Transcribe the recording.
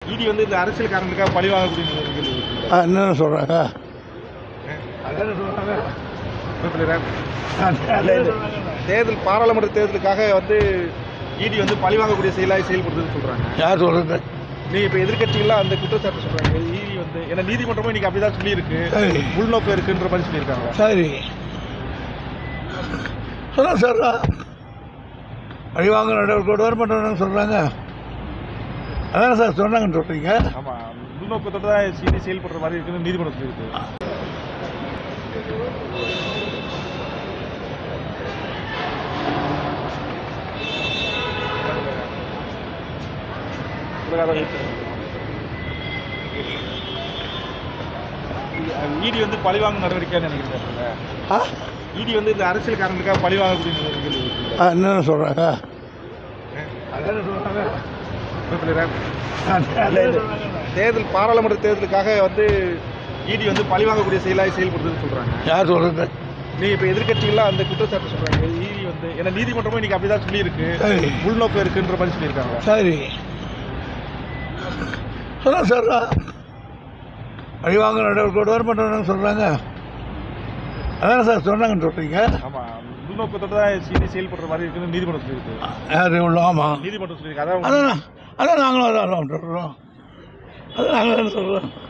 இடி வந்து இந்த அரசியல் காரணத்துக்காக பழி வாங்கக்கூடிய கேள்வி இருக்கு. ஆ, என்னென்ன சொல்கிறாங்க தேர்தல் பாராளுமன்ற தேர்தலுக்காக வந்து இடி வந்து பழி வாங்கக்கூடிய செயலாக செயல்படுதுன்னு சொல்றாங்க யார் சொல்கிறது நீங்க இப்ப எதிர்க்கட்சிகள்லாம் அந்த குற்றச்சாட்டு சொல்றாங்க இடி வந்து ஏன்னா நீதிமன்றமும் இன்னைக்கு அப்படிதான் சொல்லியிருக்கு சரி உள்நோக்கம் இருக்குன்ற மாதிரி சொல்லியிருக்காங்க சரி சொன்னா சார் அழிவாங்க நடவடிக்கை கவர்மெண்ட் சொல்கிறாங்க அதானே சார் சொன்னாங்கன்னு சொல்கிறீங்க ஆமா உள்நோக்கத்தோட தான் இடி செயல்படுற மாதிரி இருக்குன்னு நீதிமன்றம் சொல்லியிருக்கு இடி வந்து பழிவாங்க நடவடிக்கை நினைக்கிறீங்க ஆ இடி வந்து இந்த அரசியல் காரணத்துக்காக பழி வாங்கக்கூடிய கேள்வி இருக்கு. ஆ, என்னென்ன சொல்கிறாங்க தேர்தல் பாராளுமன்ற தேர்தலுக்காக வந்து இடி வந்து பழி வாங்கக்கூடிய செயலாக செயல்படுதுன்னு சொல்றாங்க யார் சொல்கிறது நீங்க இப்ப எதிர்க்கட்சிகள்லாம் அந்த குற்றச்சாட்டு சொல்றாங்க இடி வந்து ஏன்னா நீதிமன்றமும் இன்னைக்கு அப்படிதான் சொல்லியிருக்கு சரி உள்நோக்கம் இருக்குன்ற மாதிரி சொல்லியிருக்காங்க சரி சொன்னா சார் அழிவாங்க நடவடிக்கை கவர்மெண்ட் சொல்கிறாங்க அதானே சார் சொன்னாங்கன்னு சொல்கிறீங்க ஆமா உள்நோக்கத்தோட தான் இடி செயல்படுற மாதிரி இருக்குன்னு நீதிமன்றம் சொல்லியிருக்கு யார் உள்ள ஆமாம் நீதிமன்றம் சொல்லியிருக்கு அதான் அதான் அதான் நாங்களும் அதான் சொல்கிறோம் அதான் நாங்களும் சொல்கிறோம்